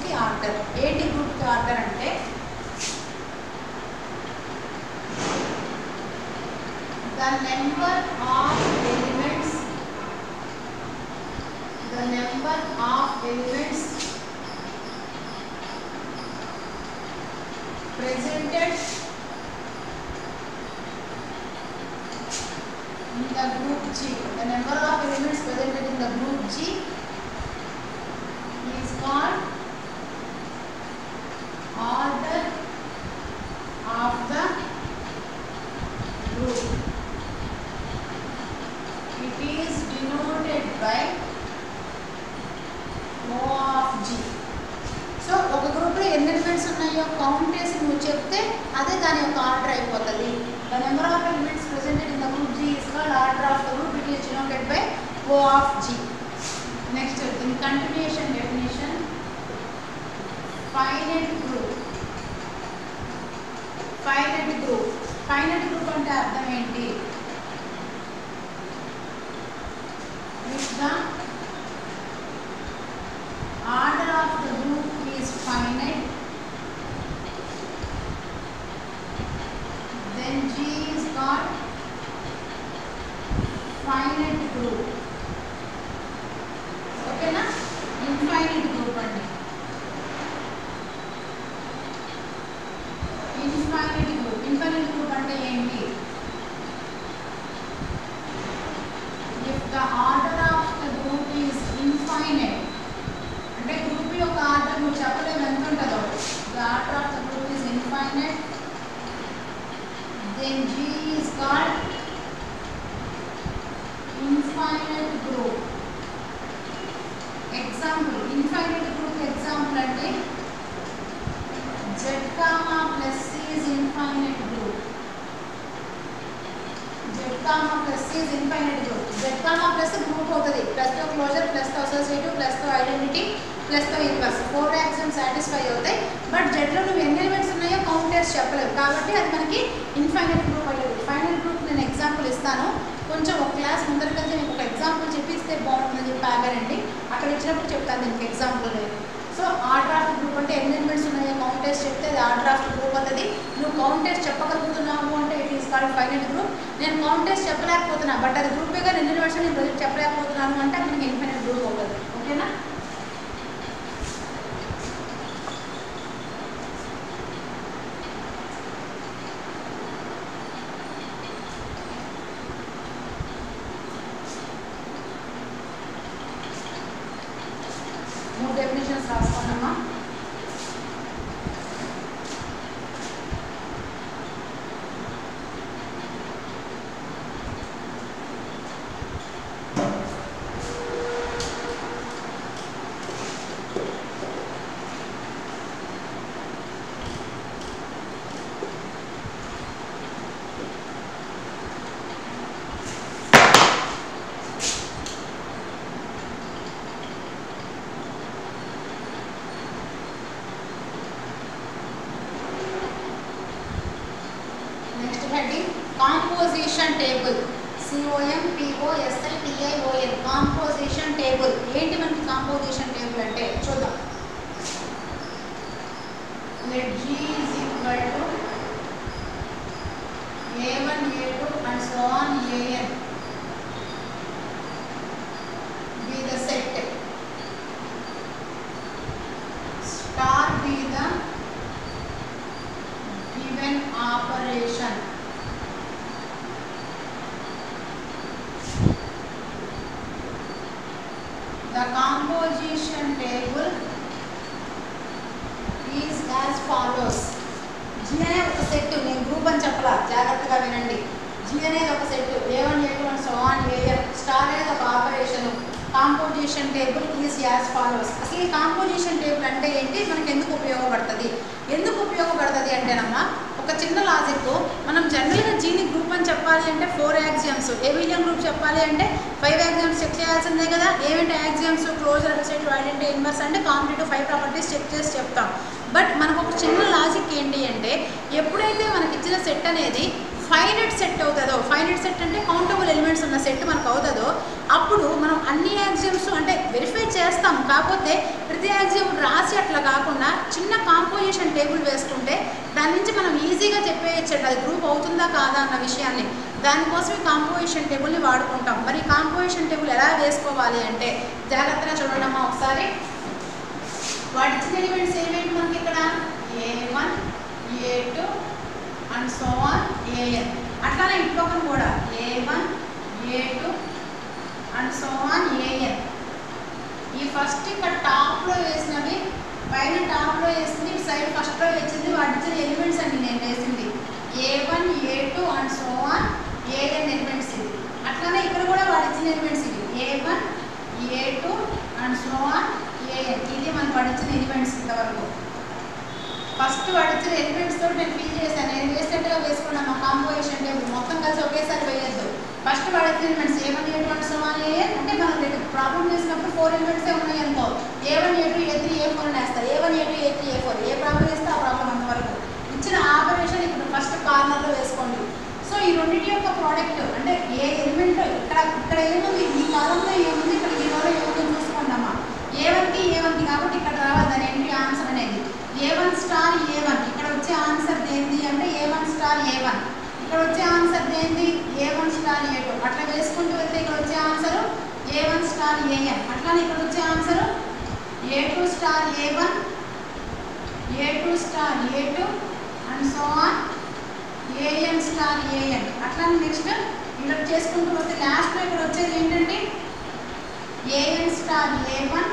గ్రూప్కి ఆర్డర్ ఏంటి గ్రూప్కి ఆర్డర్ అంటే the number of elements the number of elements presented in the group G the number of elements presented in the group G is called order of the group it is denoted by O of G so ఒక గ్రూప్లో ఎన్ని elements ఉన్నాయో count చేసి నువ్వు చెప్తే అదే దాని యొక్క ఆర్డర్ అయిపోతుంది the number of elements presented in the group G is called order of the group it is denoted by O of G next in continuation definition finite group finite group finite group అంటే అర్థం ఏంటి if the order of the group is finite then G is called finite group ఓకేనా infinite group అండి infinite group infinite group అంటే ఏంటి if the order of the group is infinite అంటే group యొక్క order నువ్వు చెప్పలేము ఎంత ఉంటుందో the order of the group is infinite then G is called infinite group example infinite group example అంటే Z comma plus C is infinite group Z comma plus C is infinite group. Z comma plus group అవుతుంది plus తో closure plus తో associative plus తో identity plus తో inverse four action satisfy అవుతాయి but జెట్లో నువ్వు ఎన్ని ఎలిమెంట్స్ ఉన్నాయో కౌంటర్స్ చెప్పలేవు కాబట్టి అది మనకి ఇన్ఫైనైట్ గ్రూప్ అయ్యేది ఫైనల్ గ్రూప్ నేను ఎగ్జాంపుల్ ఇస్తాను కొంచెం ఒక క్లాస్ ముందర కలిసి మీకు ఒక ఎగ్జాంపుల్ చెప్పిస్తే బాగుంటుందని చెప్పి ఆగారండి అక్కడ ఇచ్చినప్పుడు చెప్తాను దీనికి ఎగ్జాంపుల్ లేదు సో ఆర్డర్ ఆఫ్ గ్రూప్ అంటే ఎన్ని ఎలిమెంట్స్ ఉన్నాయో కౌంటర్స్ చెప్తే అది ఆర్డర్ ఆఫ్ గ్రూప్ అవుతుంది నువ్వు కౌంటర్స్ చెప్పగలుగుతున్నావు అంటే it is called final group నేను కౌంటర్స్ చెప్పలేకపోతున్నా బట్ అది గ్రూపేగా ఎన్ని ఎలిమెంట్స్ నేను ప్రజెంట్ చెప్పలేకపోతున్నాను అంటే అది నీకు ఇన్ఫైనల్ గ్రూప్ అవుతుంది ఓకేనా మూడు డెఫినేషన్స్ రాసుకోండమ్మా next heading composition table C O M P O S L T I O N composition table ఏంటి మనకి కాంపోజిషన్ టేబుల్ అంటే చూద్దాం let G is equal to A one A two and so on A N be the set star be the given operation the composition table is as follows G అనే ఒక set నేను group అని చెప్పలా జాగ్రత్తగా వినండి G అనేది ఒక set A one A two and so on A N star అనేది ఒక operation composition table is as follows అసలు ఈ కాంపోజిషన్ టేబుల్ అంటే ఏంటి మనకి ఎందుకు ఉపయోగపడుతుంది ఎందుకు ఉపయోగపడుతుంది అంటేనమ్మా ఒక చిన్న లాజిక్ మనం జనరల్గా జీని గ్రూప్ అని చెప్పాలి అంటే ఫోర్ యాక్సియమ్స్ ఏవిలియం గ్రూప్ చెప్పాలి అంటే ఫైవ్ యాక్సియమ్స్ చెక్ చేయాల్సిందే కదా ఏమిటి axioms closure associative identity inverse అంటే కాంపిటేటివ్ ఫైవ్ ప్రాపర్టీస్ చెక్ చేసి చెప్తాం బట్ మనకు ఒక చిన్న లాజిక్ ఏంటి అంటే ఎప్పుడైతే మనకి ఇచ్చిన సెట్ అనేది ఫైనట్ సెట్ అవుతుందో ఫైనట్ సెట్ అంటే కౌంటబుల్ ఎలిమెంట్స్ ఉన్న సెట్ మనకు అవుతుందో అప్పుడు మనం అన్ని యాక్సియమ్స్ అంటే వెరిఫై చేస్తాం కాకపోతే ప్రతి యాక్సియం రాసి అట్లా కాకుండా చిన్న కాంపోజిషన్ టేబుల్ వేసుకుంటే దాని నుంచి మనం ఈజీగా చెప్పేయచ్చండి అది గ్రూప్ అవుతుందా కాదా అన్న విషయాన్ని దానికోసం ఈ కాంపోజిషన్ టేబుల్ని వాడుకుంటాం మరి కాంపోజిషన్ టేబుల్ ఎలా వేసుకోవాలి అంటే జాగ్రత్తగా చూడండి అమ్మా ఒకసారి వాటి ఇచ్చిన ఎలిమెంట్స్ ఏమేంటి మనకి ఇక్కడ A one A two and so on A N అట్లానే ఇంకొకరు కూడా A one A two and so on A N ఈ ఫస్ట్ ఇక్కడ టాప్లో వేసినవి పైన టాప్లో వేసింది ఇటు సైడ్ ఫస్ట్లో వచ్చింది వాటి ఇచ్చిన ఎలిమెంట్స్ అండి నేను వేసింది A one A two and so on A N elements ఇది అట్లానే ఇక్కడ కూడా వాడి ఇచ్చిన ఎలిమెంట్స్ ఇవి A one A two and so on A N ఇది మనం పడిచిన ఎలిమెంట్స్ ఇంతవరకు ఫస్ట్ పడిచిన ఎలిమెంట్స్ తోటి నేను ఫీల్ చేశాను నేను వేసినట్టుగా వేసుకున్నాను మా కాంపోజిషన్ టేబుల్ మొత్తం కలిసి ఒకేసారి వేయొద్దు ఫస్ట్ పడిచిన elements A one A two and so on A N అంటే మనం రెండు ప్రాబ్లం చేసినప్పుడు ఫోర్ ఎలిమెంట్సే ఉన్నాయి అనుకో A one A two A three A four అని వేస్తారు A one A two A three A four A problem వేస్తే ఆ ప్రాబ్లం అంతవరకు ఇచ్చిన ఆపరేషన్ ఇప్పుడు ఫస్ట్ కార్నర్లో వేసుకోండి సో ఈ రెండింటి యొక్క ప్రోడక్ట్ అంటే ఏ ఎలిమెంట్ ఇక్కడ ఇక్కడ ఏముంది ఈ కాలంలో ఏముంది ఇక్కడ ఈ రోజు ఏముంది చూసుకోండమ్మా ఏ వన్కి ఏ వన్కి కాబట్టి ఇక్కడ రావాలి దాని ఎంట్రీ ఆన్సర్ అనేది A one star A one ఇక్కడ వచ్చే ఆన్సర్ ఏంటి అంటే A one star A one ఇక్కడ వచ్చే ఆన్సర్ ఏంటి A one star A two అట్లా వేసుకుంటూ వెళ్తే ఇక్కడ వచ్చే answer A one star A N అట్లానే ఇక్కడ వచ్చే answer A two star A one A two star A two and so on A N star A N అట్లానే నెక్స్ట్ ఇలా చేసుకుంటూ వస్తే లాస్ట్లో ఇక్కడ వచ్చేది ఏంటంటే A N star A one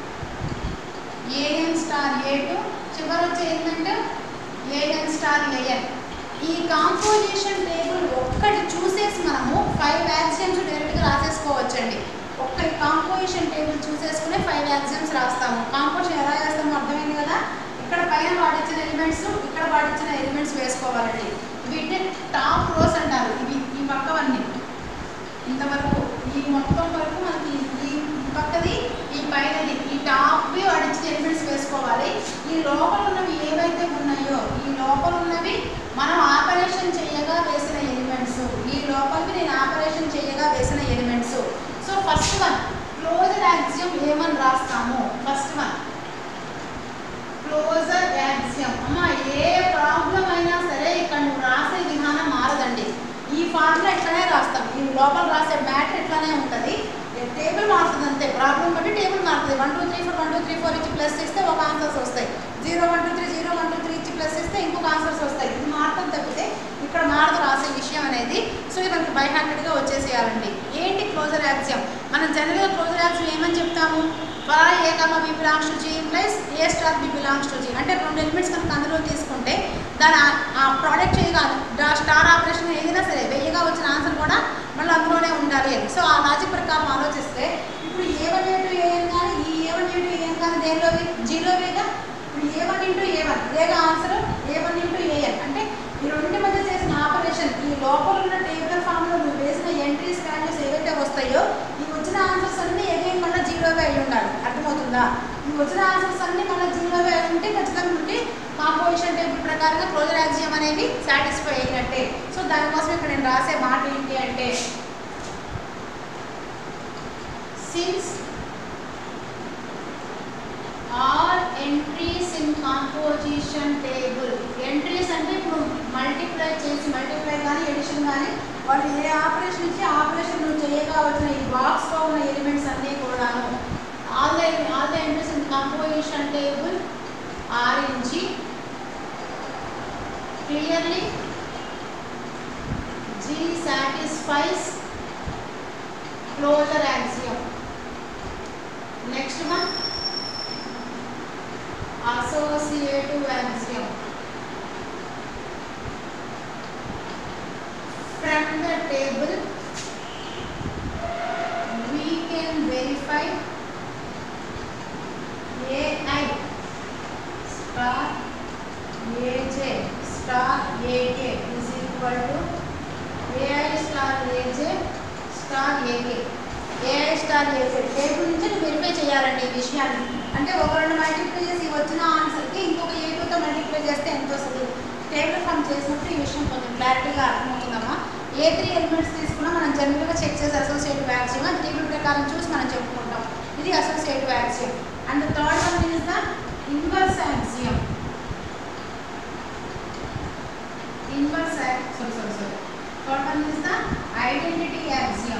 A N star A two చివరి వచ్చే ఏంటంటే ఏఎన్ స్టార్ ఏఎన్ ఈ కాంపోజిషన్ టేబుల్ ఒక్కటి చూసేసి మనము ఫైవ్ యాక్సియమ్స్ డైరెక్ట్గా రాసేసుకోవచ్చండి ఒక్క కాంపోజిషన్ టేబుల్ చూసేసుకునే ఫైవ్ యాక్సియమ్స్ రాస్తాము కాంపోజిషన్ ఎలా వేస్తామో అర్థమైంది కదా ఇక్కడ పైన వాడిచ్చిన ఎలిమెంట్స్ ఇక్కడ వాడిచ్చిన ఎలిమెంట్స్ వేసుకోవాలండి వీటిని టాప్ రోస్ అంటారు ఇవి ఈ పక్కవన్నీ ఇంతవరకు ఈ మొత్తం వరకు మనకి ఈ ఈ పక్కది ఈ పైనది ఈ టాప్వి వాడిచ్చిన ఎలిమెంట్స్ వేసుకోవాలి ఈ లోపల ఉన్నవి ఏవైతే ఉన్నాయో ఈ లోపల ఉన్నవి మనం ఆపరేషన్ చేయగా వేసిన ఎలిమెంట్స్ ఈ లోపలివి నేను ఆపరేషన్ చేయగా వేసిన elements so first one closure axiom ఏమని రాస్తాము ఫస్ట్ వన్ క్లోజర్ యాక్సియం అమ్మ ఏ ప్రాబ్లం అయినా సరే ఇక్కడ నువ్వు రాసే విధానం మారదండి ఈ ఫార్ములా ఇట్లానే రాస్తాం ఈ లోపల రాసే మ్యాటర్ ఇట్లానే ఉంటుంది టేబుల్ మారుతుంది అంతే ప్రాబ్లం బట్టి టేబుల్ మారుతుంది one two three four one two three four ఇచ్చి ప్లస్ ఇస్తే ఒక ఆన్సర్స్ వస్తాయి zero one two three zero one two three ఇచ్చి ప్లస్ ఇస్తే ఇంకొక ఆన్సర్స్ వస్తాయి ఇది మారుతుంది తప్పితే ఇక్కడ మారదు రాసే విషయం అనేది సో ఇది మనకి బై హ్యాండెడ్గా వచ్చేసేయాలండి ఏంటి క్లోజర్ యాక్సియం మనం జనరల్గా క్లోజర్ యాక్సియం ఏమని చెప్తాము for A comma B belongs to G plus A star B belongs to G అంటే రెండు ఎలిమెంట్స్ కనుక అందులో తీసుకుంటే దాని ఆ- ఆ ప్రోడక్ట్ చేయగా స్టార్ ఆపరేషన్ ఏదైనా సరే వెయ్యిగా వచ్చిన ఆన్సర్ కూడా మళ్ళీ అందులోనే ఉండాలి అని సో ఆ లాజిక్ ప్రకారం ఆలోచిస్తే ఇప్పుడు A one A two A N కానీ ఈ A one A two A N కానీ దేనిలోవి జీరోవేగా ఇప్పుడు A one into A one ఇదేగా answer A one into A N అంటే ఈ రెండు మధ్య చేసిన ఆపరేషన్ ఈ లోపల ఉన్న టేబుల్ ఫామ్లో నువ్వు వేసిన ఎంట్రీస్ వాల్యూస్ ఏవైతే వస్తాయో ఈ వచ్చిన ఆన్సర్స్ అన్నీ అగైన్ మళ్ళీ జీరోవే అయి ఉండాలి అర్థమవుతుందా ఈ వచ్చిన ఆన్సర్స్ అన్నీ మళ్ళీ జీరోవే అయి ఉంటే ఖచ్చితంగా ఉంటే కాంపోజిషన్ టేబుల్ ప్రకారంగా క్లోజర్ యాక్సియం అనేది సాటిస్ఫై అయినట్టే సో దానికోసం ఇక్కడ నేను రాసే మాట ఏంటి అంటే since all entries in composition table entries అంటే ఇప్పుడు మల్టిప్లై చేసి మల్టిప్లై కానీ ఎడిషన్ కానీ వాళ్ళు ఏ ఆపరేషన్ ఇచ్చి ఆపరేషన్ నువ్వు చేయగా వచ్చిన ఈ బాక్స్లో ఉన్న ఎలిమెంట్స్ అన్నీ కూడాను all the all the entries in composition table are in G clearly G satisfies closure axiom next one associative axiom. From the table, we can verify AI star AJ star AK is equal to AI star AJ star AK. AI star చేసే table నుంచి నువ్వు verify చేయాలండి ఈ విషయాన్ని అంటే ఒక రెండు multiply చేసి వచ్చిన ఆన్సర్కి ఇంకొక ఏ టూతో మల్టిప్లై చేస్తే ఎంత వస్తుంది టేబుల్ ఫామ్ చేసినప్పుడు ఈ విషయం కొంచెం క్లారిటీగా అర్థమవుతుందమ్మా ఏ త్రీ ఎలిమెంట్స్ తీసుకున్నా మనం జనరల్గా చెక్ చేసే అసోసియేటివ్ యాక్సియం అది టేబుల్ ప్రకారం చూసి మనం చెప్పుకుంటాం ఇది associative axiom and third one is the inverse axiom inverse sorry sorry sorry third one is the identity axiom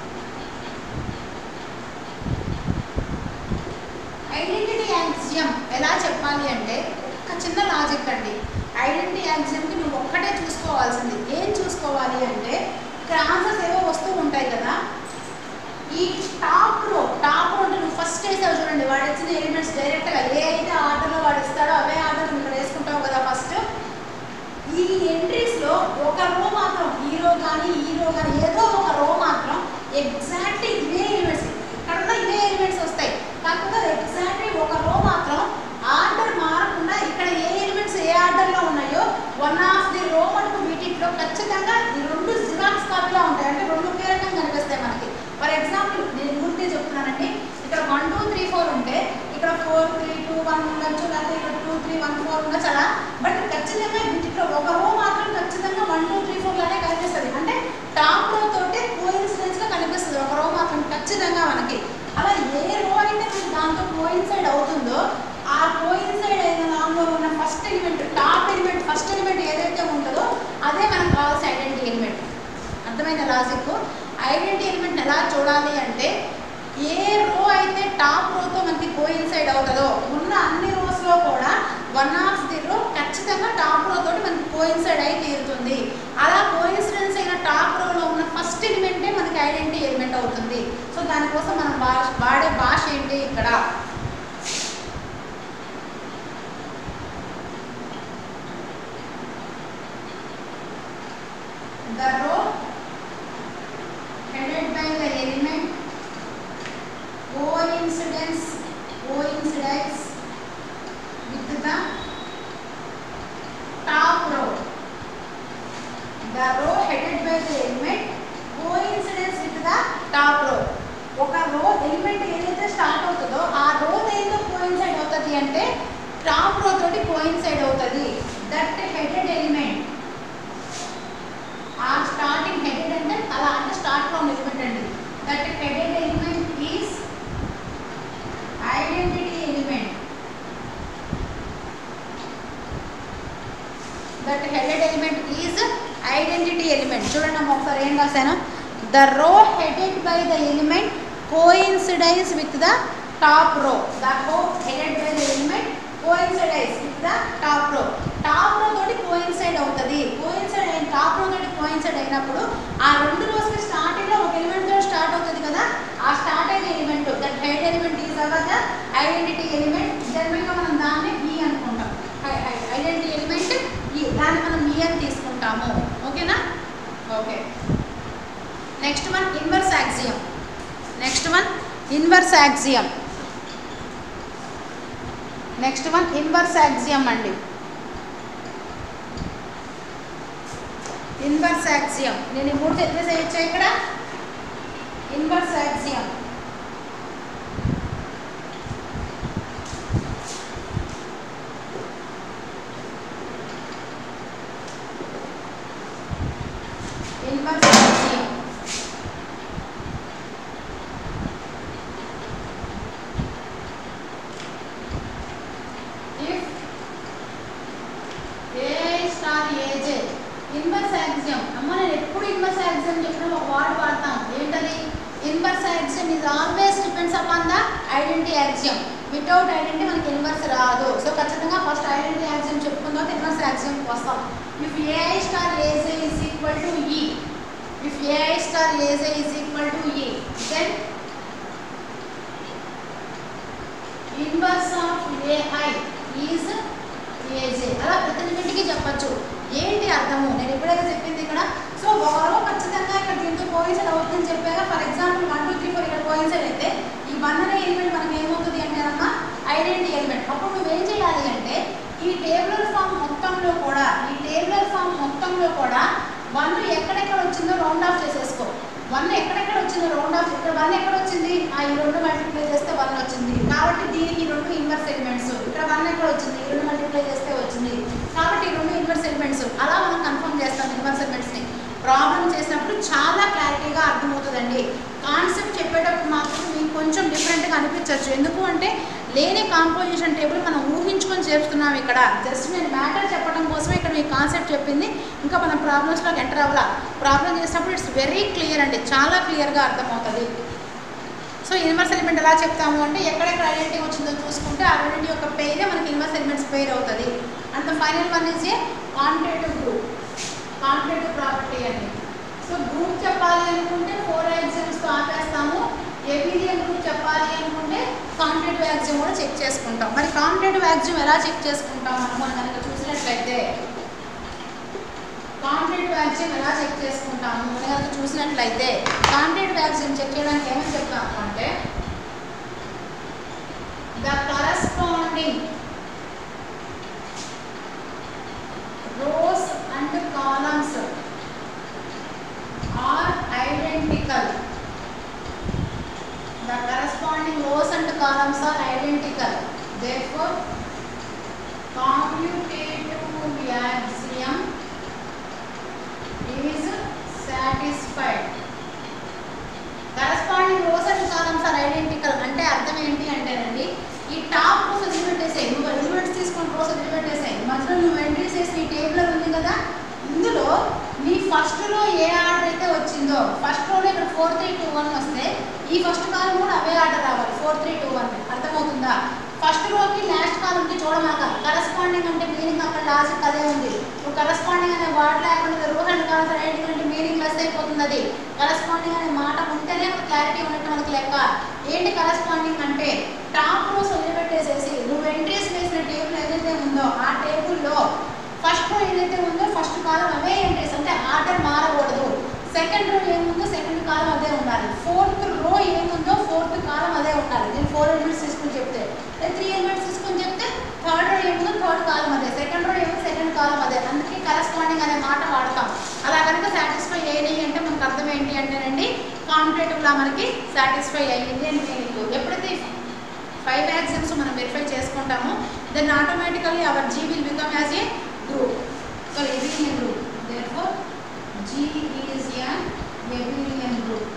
identity axiom ఎలా చెప్పాలి అంటే ఒక చిన్న లాజిక్ అండి ఐడెంటిటీ యాక్సియంకి నువ్వు ఒక్కటే చూసుకోవాల్సింది ఏం చూసుకోవాలి అంటే ఇక్కడ ఆన్సర్స్ ఏవో వస్తూ ఉంటాయి కదా ఈ టాప్ రో టాప్ రో అంటే నువ్వు ఫస్ట్ వేసావు చూడండి వాడు ఇచ్చిన ఎలిమెంట్స్ డైరెక్ట్గా ఏ అయితే ఆర్డర్లో వాడు ఇస్తాడో అవే ఆర్డర్ ఇక్కడ వేసుకుంటావు కదా ఫస్ట్ ఈ ఎంట్రీస్లో ఒక రో మాత్రం ఈ రో కానీ ఈ రో కానీ ఏదో ఒక రో మాత్రం ఎగ్జాక్ట్లీ ఇవే ఎలిమెంట్స్ ఇక్కడ ఇవే ఎలిమెంట్స్ వస్తాయి కాకపోతే ఎగ్జాక్ట్లీ ఒక రో మాత్రం ఆర్డర్ మారకుండా ఇక్కడ ఏ ఎలిమెంట్స్ ఏ ఆర్డర్లో ఉన్నాయో వన్ ఆఫ్ ది రో మటుకు వీటిలో ఖచ్చితంగా ఈ రెండు జిరాక్స్ కాపీలా ఉంటాయి అంటే రెండు ఒకే రకంగా కనిపిస్తాయి మనకి ఫర్ ఎగ్జాంపుల్ నేను గుర్తే చెప్తున్నానండి ఇక్కడ వన్ టూ త్రీ ఫోర్ ఉంటే ఇక్కడ ఫోర్ త్రీ టూ వన్ ఉండొచ్చు లేకపోతే ఇక్కడ టూ త్రీ వన్ ఫోర్ ఉండొచ్చు అలా బట్ ఖచ్చితంగా వీటిలో ఒక రో మాత్రం ఖచ్చితంగా వన్ టూ త్రీ ఫోర్ లానే కనిపిస్తుంది అంటే టాప్ రో తోటి కోయిన్సిడెన్స్ గా కనిపిస్తుంది ఒక రో మాత్రం ఖచ్చితంగా మనకి అలా ఏ రో అయితే మనకి దాంతో కోయిన్సైడ్ అవుతుందో ఆ కోయిన్సైడ్ అయిన దానిలో ఉన్న first element top element first element ఏదైతే ఉంటుందో అదే మనకు కావాల్సిన ఐడెంటిటీ ఎలిమెంట్ అర్థమైన లాజిక్ ఐడెంటిటీ ఎలిమెంట్ ఎలా చూడాలి అంటే ఏ రో అయితే టాప్ రోతో మనకి కోయిన్సైడ్ అవుతుందో ఉన్న అన్ని రోస్లో కూడా వన్ ఆఫ్ ది రో ఖచ్చితంగా టాప్ రో తోటి మనకి కోయిన్సైడ్ అయి తీరుతుంది అలా కోయిన్సిడెన్స్ అయిన టాప్ రోలో ఉన్న ఫస్ట్ ఎలిమెంటే మనకి ఐడెంటిటీ ఎలిమెంట్ అవుతుంది సో దానికోసం మనం భాష వాడే భాష ఏంటి ఇక్కడ the row headed by the element coincidence coincides with the top row the row headed by the element coincidence with the top row ఒక రో ఎలిమెంట్ ఏదైతే స్టార్ట్ అవుతుందో ఆ రో దేంతో కోయిన్సైడ్ అవుతుంది అంటే టాప్ రో తోటి కోయిన్సైడ్ అవుతుంది దట్ హెడెడ్ ఎలిమెంట్ ఆ స్టార్టింగ్ హెడెడ్ అంటే అలా అంటే స్టార్ట్ ఫ్రమ్ ఎలిమెంట్ అండి that headed element is identity element that headed element is identity element చూడండి అమ్మ ఒకసారి ఏం రాశాను the row headed by the element coincides with the top row the row headed by the element coincides with the top row top row తోటి coincide అవుతుంది coincide అయిన top row తోటి coincide అయినప్పుడు ఆ రెండు రోజుకి స్టార్టింగ్ లో ఒక ఎలిమెంట్ తో స్టార్ట్ అవుతుంది కదా ఆ స్టార్ట్ అయిన element that head element is our the identity element general గా మనం దాన్ని ఈ అనుకుంటాం ఐడెంటిటీ ఎలిమెంట్ ఈ దాన్ని మనం ఈ అని తీసుకుంటాము ఓకేనా okay next one inverse axiom next one inverse axiom next one inverse axiom అండి ఇన్వర్స్ యాక్సియం నేను ఈ మూడు చెప్పేసేయచ్చా ఇక్కడ inverse axiom inverse axiom if A star AJ inverse axiom అమ్మ నేను ఎప్పుడు ఇన్వర్స్ యాక్సియం చెప్పిన ఒక వర్డ్ వాడతాం ఏంటది inverse axiom is always depends upon the identity axiom without identity మనకి ఇన్వర్స్ రాదు సో ఖచ్చితంగా ఫస్ట్ ఐడెంటిటీ యాక్సియం చెప్పుకున్న తర్వాత ఇన్వర్స్ యాక్సియంకి వస్తాం if AI star AJ is equal to E if AI star AJ is equal to E then inverse of AI is AJ అలా ప్రతి నిమిటికి చెప్పచ్చు ఏంటి అర్థము నేను ఎప్పుడైతే చెప్పింది ఇక్కడ సో ఒకరో ఖచ్చితంగా ఇక్కడ దీంతో కోయిన్సైడ్ అవుతుందని చెప్పాక for example one two three four ఇక్కడ కోయిన్సైడ్ అయితే ఈ వన్ అనే ఎలిమెంట్ మనకి ఏమవుతుంది అంటే అమ్మా ఐడెంటిటీ ఎలిమెంట్ అప్పుడు నువ్వేం చేయాలి అంటే ఈ టేబులర్ ఫామ్ మొత్తంలో కూడా ఈ టేబులర్ ఫామ్ మొత్తంలో కూడా వన్ ఎక్కడెక్కడ వచ్చిందో రౌండ్ ఆఫ్ చేసేసుకో వన్ ఎక్కడెక్కడ వచ్చిందో రౌండ్ ఆఫ్ ఇక్కడ వన్ ఎక్కడ వచ్చింది ఆ ఈ రెండు మల్టిప్లై చేస్తే వన్ వచ్చింది కాబట్టి దీనికి ఈ రెండు ఇన్వర్స్ ఎలిమెంట్స్ ఇక్కడ వన్ ఎక్కడ వచ్చింది ఈ రెండు మల్టిప్లై చేస్తే వచ్చింది కాబట్టి ఈ రెండు ఇన్వర్స్ ఎలిమెంట్స్ అలా మనం కన్ఫర్మ్ చేస్తాం ఇన్వర్స్ ఎలిమెంట్స్ని ప్రాబ్లం చేసినప్పుడు చాలా క్లారిటీగా అర్థమవుతుందండి కాన్సెప్ట్ చెప్పేటప్పుడు మాత్రం మీకు కొంచెం డిఫరెంట్గా అనిపించవచ్చు ఎందుకు అంటే లేని కాంపోజిషన్ టేబుల్ మనం ఊహించుకొని చేస్తున్నాం ఇక్కడ జస్ట్ నేను మ్యాటర్ చెప్పడం కోసమే ఇక్కడ మీకు కాన్సెప్ట్ చెప్పింది ఇంకా మనం ప్రాబ్లమ్స్లోకి ఎంటర్ అవ్వాలా ప్రాబ్లం చేసినప్పుడు ఇట్స్ వెరీ క్లియర్ అండి చాలా క్లియర్గా అర్థమవుతుంది సో ఇన్వర్స్ ఎలిమెంట్ ఎలా చెప్తాము అంటే ఎక్కడెక్కడ ఐడెంటిటీ వచ్చిందో చూసుకుంటే ఆ రెండింటి యొక్క పేరే మనకి ఇన్వర్స్ ఎలిమెంట్స్ పేర్ అవుతుంది and final one is a competitive group competitive property అండి సో గ్రూప్ చెప్పాలి అనుకుంటే ఫోర్ ఎగ్జామ్స్తో ఆపేస్తాము ఏబిలియన్ గ్రూప్ చెప్పాలి అనుకుంటే కాంపిటేటివ్ ఎగ్జామ్ కూడా చెక్ చేసుకుంటాం మరి కాంపిటేటివ్ ఎగ్జామ్ ఎలా చెక్ చేసుకుంటాం మనం మనం కనుక చూసినట్లయితే కాంపిటేటివ్ ఎగ్జామ్ ఎలా చెక్ చేసుకుంటాము మనం కనుక చూసినట్లయితే కాంపిటేటివ్ ఎగ్జామ్ చెక్ చేయడానికి ఏమని చెప్తాము అంటే the corresponding rows and columns are identical. The corresponding rows and columns are identical. Therefore, commutative axiom is satisfied. Corresponding rows and columns are identical అంటే అర్థం ఏంటి అంటేనండి ఈ టాప్ రోస్ వదిలిపెట్టేసాయి నువ్వు ఎలిమెంట్స్ తీసుకొని రోస్ వదిలిపెట్టేసాయి మధ్యలో నువ్వు ఎంట్రీస్ చేసిన ఈ టేబుల్ ఉంది కదా ఇందులో నీ ఫస్ట్లో ఏ ఆర్డర్ అయితే వచ్చిందో ఫస్ట్ రోలో ఇక్కడ ఫోర్ త్రీ టూ వన్ వస్తే ఈ ఫస్ట్ కాలం కూడా అవే ఆర్డర్ రావాలి ఫోర్ త్రీ టూ వన్ అర్థమవుతుందా ఫస్ట్ రోకి లాస్ట్ కాలంకి చూడమాక కరస్పాండింగ్ అంటే మీనింగ్ అక్కడ లాజిక్ అదే ఉంది నువ్వు కరస్పాండింగ్ అనే వర్డ్ లేకుండా రో అండ్ కాల్స్ ఐడెంటికల్ అంటే మీనింగ్ లెస్ అయిపోతుంది అది కరస్పాండింగ్ అనే మాట ఉంటేనే క్లారిటీ ఉన్నట్టు మనకు లెక్క ఏంటి కరస్పాండింగ్ అంటే టాప్ రోస్ వదిలిపెట్టేసేసి నువ్వు ఎంట్రీస్ వేసిన టేబుల్ ఏదైతే ఉందో ఆ టేబుల్లో ఫస్ట్ రో ఏదైతే ఉందో ఫస్ట్ కాలం అవే ఎంట్రీస్ అంటే ఆర్డర్ మారకూడదు సెకండ్ రో ఏముందో సెకండ్ కాలం అదే ఉండాలి ఫోర్త్ రో ఏముందో ఫోర్త్ కాలం అదే ఉండాలి నేను ఫోర్ ఎలిమెంట్స్ తీసుకుని చెప్తే త్రీ ఎలిమెంట్స్ తీసుకుని చెప్తే థర్డ్ రో ఏముందో థర్డ్ కాలం అదే సెకండ్ రో ఏమో సెకండ్ కాలం అదే అందుకే కరస్పాండింగ్ అనే మాట వాడతాం అలా కనుక సాటిస్ఫై అయినాయి అంటే మనకు అర్థం ఏంటి అంటేనండి కాంపిటేటివ్లా మనకి సాటిస్ఫై అయ్యింది అని మీనింగ్ ఎప్పుడైతే ఫైవ్ ఎగ్జామ్స్ మనం వెరిఫై చేసుకుంటామో then automatically our G will become as a group so abelian group therefore G is an abelian group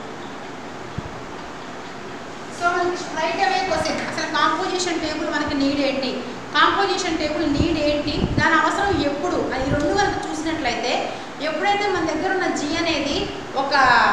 so మనకి స్ట్రైట్ అవే క్వశ్చన్ అసలు కాంపోజిషన్ టేబుల్ మనకి నీడ్ ఏంటి composition table need ఏంటి దాని అవసరం ఎప్పుడు అది రెండు కనుక చూసినట్లయితే ఎప్పుడైతే మన దగ్గర ఉన్న జీ అనేది ఒక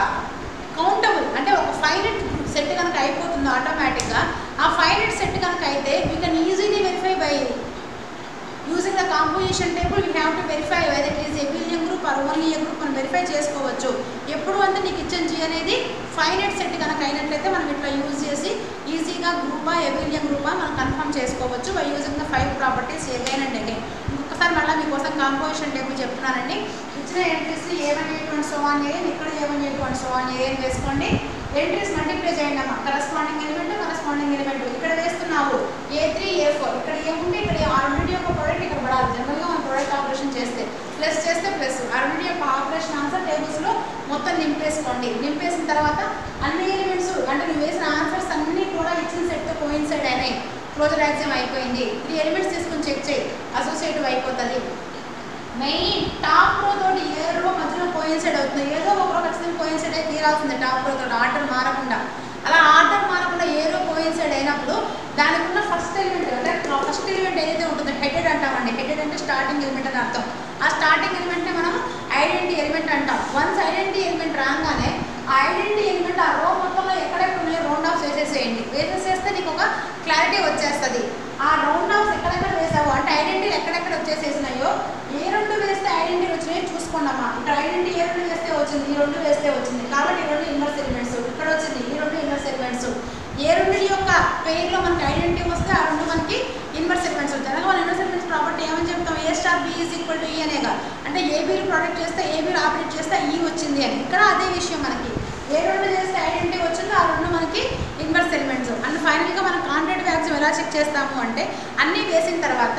కౌంటబుల్ అంటే ఒక ఫైనట్ సెట్ కనుక అయిపోతుందో ఆటోమేటిక్గా ఆ ఫైనట్ సెట్ కనుక అయితే we can easily verify by using the composition table you have to verify whether it is abelian group or only a group మనం వెరిఫై చేసుకోవచ్చు ఎప్పుడు అంటే నీకు ఇచ్చిన జీ అనేది ఫైనట్ సెట్ కనుక అయినట్లయితే మనం ఇట్లా యూజ్ చేసి ఈజీగా గ్రూపా ఎబిలియన్ గ్రూపా మనం కన్ఫర్మ్ చేసుకోవచ్చు by using the five properties again and again ఇంకొకసారి మళ్ళీ మీకోసం కాంపోజిషన్ టేబుల్ చెప్తున్నానండి ఇచ్చిన entries A one eight one so one A ఇక్కడ A one eight one so one A అని వేసుకోండి ఎంట్రీస్ మల్టిప్లై చేయండి అమ్మా కరస్పాండింగ్ ఎలిమెంట్ కరస్పాండింగ్ ఎలిమెంట్ ఇక్కడ వేస్తున్నావు ఏ త్రీ ఏ ఫోర్ ఇక్కడ ఏముంటే ఇక్కడ ఆ రెండింటి యొక్క ప్రోడక్ట్ ఇక్కడ పడాలి జనరల్గా మనం ప్రోడక్ట్ ఆపరేషన్ చేస్తే ప్లస్ చేస్తే ప్లస్ ఆ రెండింటి యొక్క ఆపరేషన్ ఆన్సర్ టేబుల్స్లో మొత్తం నింపేసుకోండి నింపేసిన తర్వాత అన్ని ఎలిమెంట్స్ అంటే నువ్వు వేసిన ఆన్సర్స్ అన్నీ కూడా ఇచ్చిన సెట్తో కోయిన్సైడ్ అయినాయి క్లోజర్ ఎగ్జామ్ అయిపోయింది త్రీ ఎలిమెంట్స్ తీసుకుని చెక్ చేయి అసోసియేటివ్ అయిపోతుంది మెయిన్ టాప్ రో తోటి ఏ రో మధ్యలో కోయిన్సైడ్ అవుతుంది ఏదో ఒక రో ఖచ్చితంగా కోయిన్సైడ్ అయితే తీరాల్సింది టాప్ రో తోటి ఆర్డర్ మారకుండా అలా ఆర్డర్ మారకుండా ఏ రో కోయిన్సైడ్ అయినప్పుడు దానికి ఉన్న ఫస్ట్ ఎలిమెంట్ అంటే ఫస్ట్ ఎలిమెంట్ ఏదైతే ఉంటుందో హెడెడ్ అంటామండి హెడెడ్ అంటే స్టార్టింగ్ ఎలిమెంట్ అని అర్థం ఆ స్టార్టింగ్ ఎలిమెంట్ని మనం ఐడెంటిటీ ఎలిమెంట్ అంటాం వన్స్ ఐడెంటిటీ ఎలిమెంట్ రాగానే ఆ ఐడెంటిటీ ఎలిమెంట్ ఆ రో మొత్తంలో ఎక్కడెక్కడ ఉన్నాయో రౌండ్ ఆఫ్ వేసేసేయండి వేసేసేస్తే నీకు ఒక క్లారిటీ వచ్చేస్తుంది ఆ రౌండ్ ఆఫ్ ఎక్కడెక్కడ వేసావు అంటే ఐడెంటిటీలు ఎక్కడెక్కడ వచ్చేసేసినాయో ఏ రెండు వేస్తే ఐడెంటిటీ వచ్చినాయో చూసుకోండి అమ్మా ఇక్కడ ఐడెంటిటీ ఏ రెండు వేస్తే వచ్చింది ఈ రెండు వేస్తే వచ్చింది కాబట్టి ఈ రెండు ఇన్వర్స్ ఎలిమెంట్స్ ఇక్కడ వచ్చింది ఈ రెండు ఇన్వర్స్ ఎలిమెంట్స్ ఏ రెండు యొక్క పేర్లో మనకి ఐడెంటిటీ వస్తే ఆ రెండు మనకి ఇన్వర్స్ ఎలిమెంట్స్ జనరల్గా మన ఇన్వర్స్ ఎలిమెంట్స్ ప్రాపర్టీ ఏమని చెప్తాం A star B is equal to E అనేగా అంటే ఏబీలు ప్రొడక్ట్ చేస్తే ఏబీలు ఆపరేట్ చేస్తే ఈ వచ్చింది అని ఇక్కడ అదే విషయం మనకి ఏ రెండు చేస్తే ఐడెంటిటీ వచ్చిందో ఆ రెండు మనకి ఇన్వర్స్ ఎలిమెంట్స్ అండ్ ఫైనల్గా మనం కాంట్రాక్ట్ వ్యాక్సిన్ ఎలా చెక్ చేస్తాము అంటే అన్నీ వేసిన తర్వాత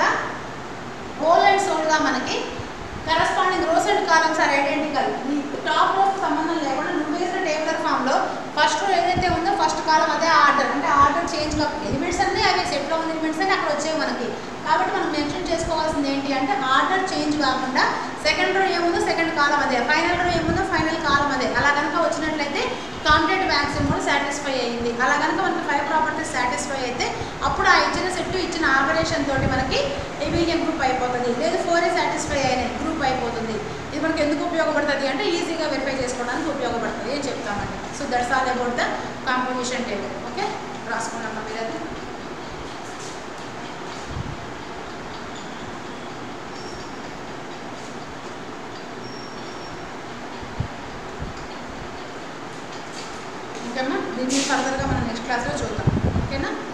హోల్ అండ్ సోల్గా మనకి corresponding rows and columns are identical ఈ టాప్ రోస్ సంబంధం లేకుండా నువ్వు వేసిన టేబులర్ ఫామ్లో ఫస్ట్ రో ఏదైతే ఉందో ఫస్ట్ కాలం అదే ఆర్డర్ అంటే ఆర్డర్ చేంజ్ కాదు ఎలిమెంట్స్ అన్నీ అవి సెట్లో ఉన్న ఎలిమెంట్స్ అన్నీ అక్కడ వచ్చేవి మనకి కాబట్టి మనం మెన్షన్ చేసుకోవాల్సింది ఏంటి అంటే ఆర్డర్ చేంజ్ కాకుండా సెకండ్ రో ఏముందో సెకండ్ కాలం అదే ఫైనల్ రో ఏముందో ఫైనల్ కాలం అదే అలా కనుక వచ్చినట్లయితే కాంపిటేటివ్ యాక్సిమ్ కూడా సాటిస్ఫై అయ్యింది అలా కనుక మనకి ఫైవ్ ప్రాపర్టీస్ సాటిస్ఫై అయితే అప్పుడు ఆ ఇచ్చిన సెట్ ఇచ్చిన ఆపరేషన్ తోటి మనకి ఏబిఎం గ్రూప్ అయిపోతుంది లేదు ఫోర్ ఏ సాటిస్ఫై అయినాయి గ్రూప్ అయిపోతుంది ఇది మనకి ఎందుకు ఉపయోగపడుతుంది అంటే ఈజీగా వెరిఫై చేసుకోవడానికి ఉపయోగపడుతుంది ఏం చెప్తామండి so that's all about the composition table okay రాసుకున్నామా మీరు అది ఓకేమ్మా దీన్ని ఫర్దర్గా మనం నెక్స్ట్ క్లాస్లో చూద్దాం ఓకేనా